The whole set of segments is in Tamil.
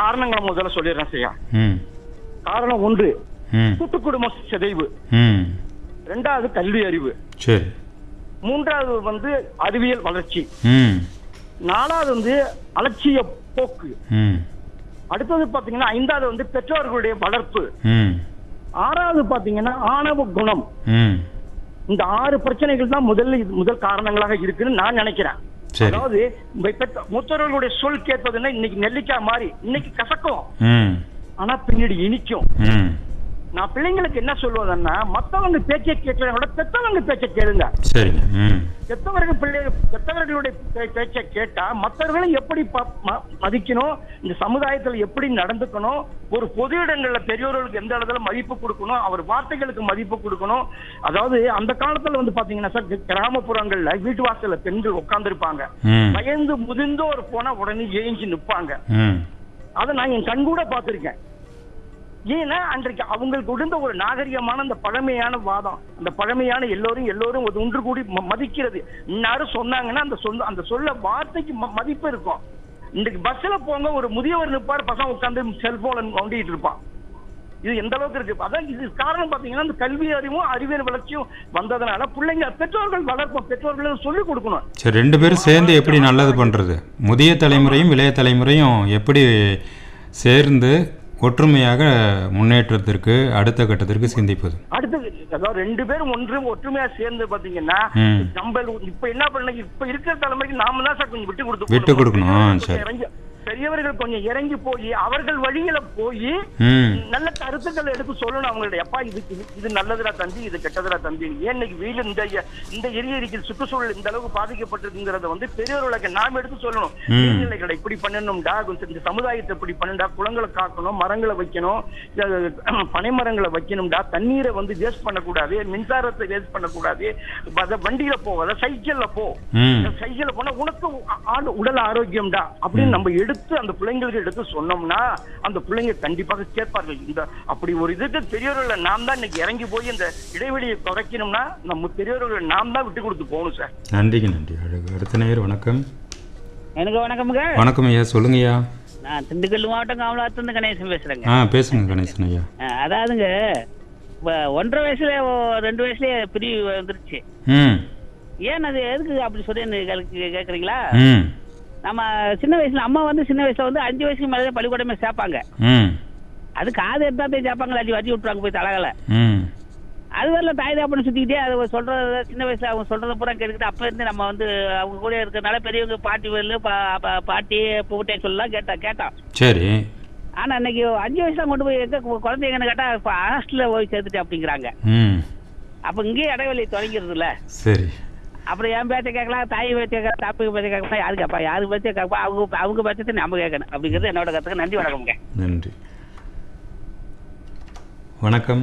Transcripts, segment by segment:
காரணங்களை முதல்ல சொல்லிடுறேன் செய்யா ம் காரணம் ஒன்று ம் கூட்டு குடும்ப சிதைவு ம் ரெண்டாவது கல்வி அறிவு சரி மூன்றாவது வந்து அறிவியல் வளர்ச்சி ம் நாலாவது வந்து அலட்சிய போக்கு ம் அடுத்தது பாத்தீங்கன்னா ஐந்தாவது வந்து பெற்றோர்களுடைய வளர்ப்பு ம் ஆறாவது பாத்தீங்கன்னா ஆணவ குணம் ம் இந்த ஆறு பிரச்சனைகள் தான் முதல்ல இது முதல் காரணங்களாக இருக்குன்னு நான் நினைக்கிறேன் சரி அதாவது இந்த பெற்ற- மூத்தவர்களுடைய சொல் கேட்பதுன்னா இன்னைக்கு நெல்லிக்காய் மாதிரி இன்னைக்கு கசக்கும் ம் ஆனா பின்னாடி இனிக்கும் ம் நான் பிள்ளைங்களுக்கு என்ன சொல்லுவதுன்னா மத்தவங்க பேச்சை கேட்கறத விட பெத்தவங்க பேச்சை கேளுங்க சரிங்க ம் பெத்தவர்கள் பிள்ளை பெத்தவர்களுடைய பே- பேச்சை கேட்டா மற்றவர்களும் எப்படி ப- ம- மதிக்கணும் இந்த சமுதாயத்துல எப்படி நடந்துக்கணும் ஒரு பொது இடங்கள்ல பெரியவர்களுக்கு எந்த இடத்துல மதிப்பு கொடுக்கணும் அவர் வார்த்தைகளுக்கு மதிப்பு கொடுக்கணும் அதாவது அந்த காலத்துல வந்து பாத்தீங்கன்னா சார் கிராமப்புறங்கள்ல வீட்டு வாசல்ல பெண்கள் உட்கார்ந்துருப்பாங்க ம் வயந்து முதிர்ந்தோர் போனா உடனே ஏஞ்சி நிப்பாங்க ம் அதை நான் என் கண்கூட பார்த்திருக்கேன் ஏன்னா அன்றைக்கு அவங்களுக்கு இருந்த ஒரு நாகரிகமான அந்த பழமையான வாதம் அந்த பழமையான எல்லோரும் எல்லோரும் ஒரு ஒன்று கூடி ம- மதிக்கிறது இன்னாரும் சொன்னாங்கன்னா அந்த சொந்த அந்த சொல்ல வார்த்தைக்கு ம- மதிப்பு இருக்கும் இன்றைக்கு பஸ்ல போங்க ஒரு முதியவர் நிற்பார் பசங்க உட்காந்து செல்போன் நோண்டிட்டு இருப்பான் இது எந்த அளவுக்கு இருக்கு அதான் இது காரணம் பாத்தீங்கன்னா இந்த கல்வி அறிவும் அறிவியல் வளர்ச்சியும் வந்ததுனால பிள்ளைங்க பெற்றோர்கள் வளர்ப்போம் பெற்றோர்களும் சொல்லிக் கொடுக்கணும் சரி ரெண்டு பேரும் சேர்ந்து எப்படி நல்லது பண்ணுறது முதிய தலைமுறையும் இளைய தலைமுறையும் எப்படி சேர்ந்து ஒற்றுமையாக முன்னேற்றத்திற்கு அடுத்த கட்டத்திற்கு சிந்திப்பது அடுத்தது அதாவது ரெண்டு பேரும் ஒன்று ஒற்றுமையா சேர்ந்து பாத்தீங்கன்னா ம். நம்ம இப்ப என்ன பண்ண இப்ப இருக்கிற தலைமுறைக்கு நாம தான் சார் கொஞ்சம் விட்டு கொடுத்து விட்டு போகணும். கொடுக்கணும். ஆ, பெரியவர்கள் சரி. கொஞ்சம் இறங்கி- பெரியவர்கள் கொஞ்சம் இறங்கி போய் அவர்கள் வழியில போய் ம் நல்ல கருத்துக்களை எடுத்து சொல்லணும் அவங்களுடைய அப்பா இது இது- இது நல்லதுடா தம்பி இது கெட்டதுடா தம்பி ஏன் இன்னைக்கு வெயில் இந்த இந்த எரியரிக்கை சுற்றுச்சூழல் இந்த அளவுக்கு பாதிக்கப்பட்டிருக்குங்கிறத வந்து பெரியவர்களுக்கு நாம் எடுத்து சொல்லணும் ம். நீர்நிலைகளை இப்படி பண்ணணும்டா கொஞ்சம் இந்த சமுதாயத்தை இப்படி பண்ணணும்டா குளங்களை காக்கணும் மரங்களை வைக்கணும் அஹ் பனை மரங்களை வைக்கணும்டா தண்ணீரை வந்து வேஸ்ட் பண்ணக்கூடாது மின்சாரத்தை வேஸ்ட் பண்ணக்கூடாது வ- வண்டியில போவாத சைக்கிள்ல போ ம் சைக்கிள் போனா உனக்கு ஆ- ஆடு- உடல் ஆரோக்கியம்டா அப்படின்னு நம்ம எடுத்து அந்த பிள்ளைங்களுக்கு எடுத்து சொன்னோம்னா அந்த பிள்ளைங்க கண்டிப்பாக கேட்பார்கள் இந்த அப்படி ஒரு இதுக்கு பெரியவர்களை நாம் தான் இன்னைக்கு இறங்கி போய் இந்த இடைவெளியை குறைக்கணும்னா நம்ம பெரியவர்களை நாம் தான் விட்டு கொடுத்து போகணும் சார் நன்றிங்க நன்றி அழகு அடுத்த நேர் வணக்கம் எனக்கு வணக்கமுங்க வணக்கம் ஐயா சொல்லுங்கய்யா நான் திண்டுக்கல் மாவட்டம் காமலாத்துலேருந்து கணேசன் பேசுறேங்க ஆ பேசுங்க கணேசன் ஐயா அஹ், அதாவதுங்க இப்போ ஒன்றரை வயசுல ஓ- ரெண்டு வயசுலயே பிரிவு வந்துருச்சு ம் ஏன் அது எதுக்கு அப்படி சொல்லி கேட்குறீங்களா ம் நம்ம சின்ன வயசுல அம்மா வந்து சின்ன வயசுல வந்து அஞ்சு வயசுக்கு மேலே பள்ளிக்கூடமே சேர்ப்பாங்க ம் அது காது எடுத்தாத்தையும் சேர்ப்பாங்க அஞ்சு வச்சு விட்டுருவாங்க போய் தலகலை ம் அது வரல தாய் தாப்பன்னு சுத்திக்கிட்டே அது சொல்றத சின்ன வயசுல அவங்க சொல்றத பூரா கேட்டுக்கிட்டு அப்ப இருந்து நம்ம வந்து அவங்க கூட இருக்கிறதுனால பெரியவங்க பாட்டி வரல பாட்டி பூட்டை சொல்லலாம் கேட்டா கேட்டோம் சரி ஆனா இன்னைக்கு அஞ்சு வயசுல கொண்டு போய் எங்க கு- குழந்தைங்கன்னு கேட்டா இப்ப ஹாஸ்டல்ல போய் சேர்த்துட்டு அப்படிங்கிறாங்க ம் அப்ப இங்கேயே இடைவெளி தொடங்கிடுதுல்ல சரி அப்புறம் என் பேச்சை கேட்கலாம் தாய் பேச்சை கேட்கலாம் தாப்பு பேச்சை கேட்கலாம் யாரு கேட்பா யாரு பேச்சை கேட்பா அவங்க அவங்க பேச்சத்தை நம்ம கேட்கணும் அப்படிங்கிறது என்னோட கருத்துக்கு நன்றி வணக்கம்ங்க நன்றி வணக்கம்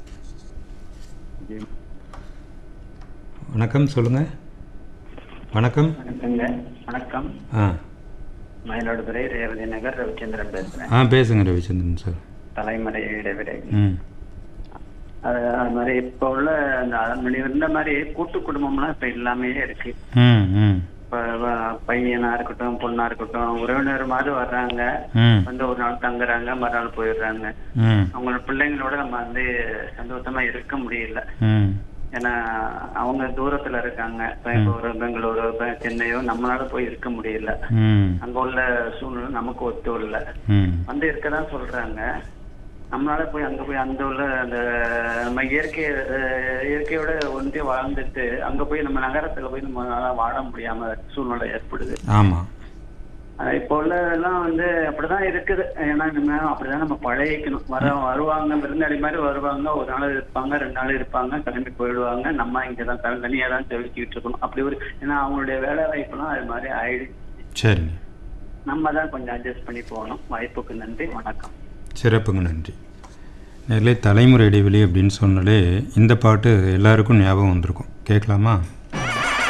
வணக்கம் சொல்லுங்க வணக்கம் வணக்கங்க வணக்கம் ஆ மயிலாடுதுறை ரேவதி நகர் ரவிச்சந்திரன் பேசுறேன் ஆ பேசுங்க ரவிச்சந்திரன் சார் தலைமுறை இடைவிடை ம் அது அது மாதிரி இப்போ உள்ள அந்த முன்னாடி இருந்த மாதிரி கூட்டு குடும்பம்லாம் இப்ப இல்லாமே இருக்கு ம் ம் இப்ப வ- பையனா இருக்கட்டும் பொண்ணா இருக்கட்டும் உறவினர் மாதிரி வர்றாங்க ம் வந்து ஒரு நாள் தங்குறாங்க மறுநாள் போயிடுறாங்க ம் அவங்களோட பிள்ளைங்களோட நம்ம வந்து சந்தோஷமா இருக்க முடியல ம் ஏன்னா அவங்க தூரத்துல இருக்காங்க இப்ப இப்போ ஒரு பெங்களூரு இப்ப சென்னையோ நம்மளால போய் இருக்க முடியல ம் அங்க உள்ள சூழ்நிலை நமக்கு ஒத்து இல்லை ம் வந்து இருக்கதான் சொல்றாங்க நம்மளால போய் அங்க போய் அந்த உள்ள அந்த நம்ம இயற்கை அஹ், இயற்கையோட ஒன்றி வாழ்ந்துட்டு அங்க போய் நம்ம நகரத்துல போய் நம்மளால வாழ முடியாம சூழ்நிலை ஏற்படுது ஆமாம் ஆனா, இப்போ உள்ள எல்லாம் வந்து அப்படிதான் இருக்குது ஏன்னா நம்ம அப்படிதான் நம்ம பழகிக்கணும் வர வருவாங்க விருந்தாளி மாதிரி வருவாங்க ஒரு நாள் இருப்பாங்க ரெண்டு நாள் இருப்பாங்க கிளம்பி போயிடுவாங்க நம்ம இங்கதான் தனி- தனியா தான் செலுத்திக்கிட்டு இருக்கணும் அப்படி ஒரு ஏன்னா அவங்களுடைய வேலை வாய்ப்புலாம் அது மாதிரி ஆயிடுச்சு சரிங்க நம்ம தான் கொஞ்சம் அட்ஜஸ்ட் பண்ணி போகணும் வாய்ப்புக்கு நன்றி வணக்கம் சிறப்புங்க நன்றி நேரிலே தலைமுறை இடைவெளி அப்படின்னு சொன்னாலே இந்த பாட்டு எல்லாருக்கும் ஞாபகம் வந்திருக்கும் கேட்கலாமா